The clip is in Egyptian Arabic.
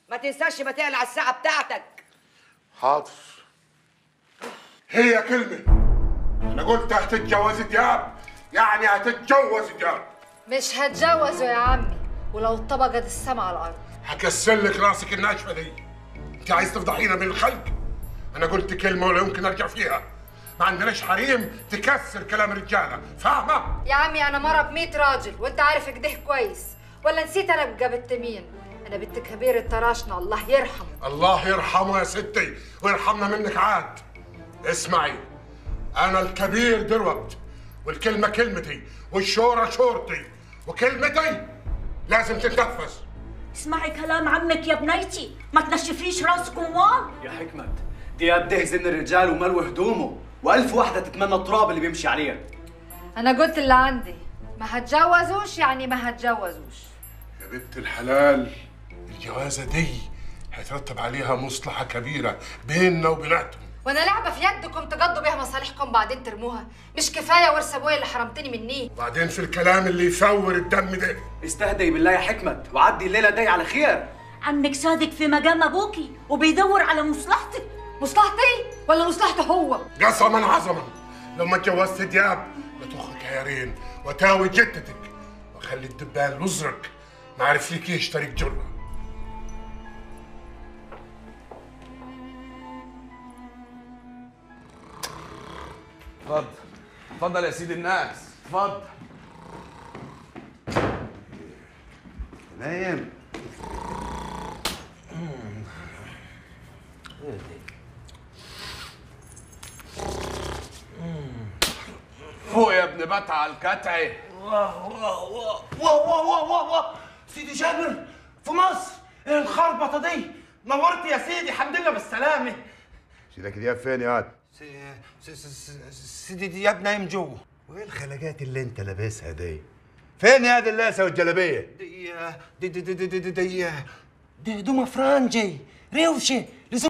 ما تنساش ما تقلع الساعه بتاعتك حاضر هي كلمة أنا قلت هتتجوز دياب يعني هتتجوز دياب مش هتجوزه يا عمي ولو اتطبقت السما على الارض هكسر لك راسك الناشفة دي أنت عايز تفضحينا من الخلق أنا قلت كلمة ولا يمكن أرجع فيها ما عندناش حريم تكسر كلام الرجالة فاهمة؟ يا عمي انا مره بميت راجل وانت عارف كده كويس ولا نسيت انا بقى بنت مين انا بنت كبير الطراشنه الله يرحمه الله يرحمه يا ستي ويرحمنا منك عاد اسمعي انا الكبير دلوقت والكلمه كلمتي والشوره شورتي وكلمتي لازم تتنفذ اسمعي كلام عمك يا بنيتي ما تنشفيش راسك وان يا حكمت دياب ده زن الرجال وملوي هدومه والف واحدة تتمنى التراب اللي بيمشي عليها انا قلت اللي عندي ما هتجوزوش يعني ما هتجوزوش يا بنت الحلال الجوازه دي هيترتب عليها مصلحه كبيره بيننا وبيناتهم وانا لعبه في يدكم تقضوا بيها مصالحكم بعدين ترموها مش كفايه ورث ابويا اللي حرمتني منيه وبعدين في الكلام اللي يفور الدم ده استهدي بالله يا حكمت وعدي الليلة دي على خير عمك صادق في مقام ابوكي وبيدور على مصلحتك مصلحتي ولا مصلحته هو قسما عظما لما اتجوزت دياب لتخرج عيارين وتاوي جدتك وخلي الدبان الازرق ما عرف ليك يشترك جره اتفضل اتفضل يا سيدي الناس اتفضل نايم فوق يا ابن بتع الكتعي واه واه واه واه واه واه واه سيدي جابر في مصر ايه الخربطه دي نورت يا سيدي الحمد لله بالسلامه سيدك دياب فين يا واد؟ سي- سي- سي- سي- سيدي دياب نايم جوه وايه الخلاجات اللي انت لابسها دي؟ فين يا دي اللاسه والجلابيه؟ دي دي دي دي دي دي دي دي دي هدوم فرنجي روشه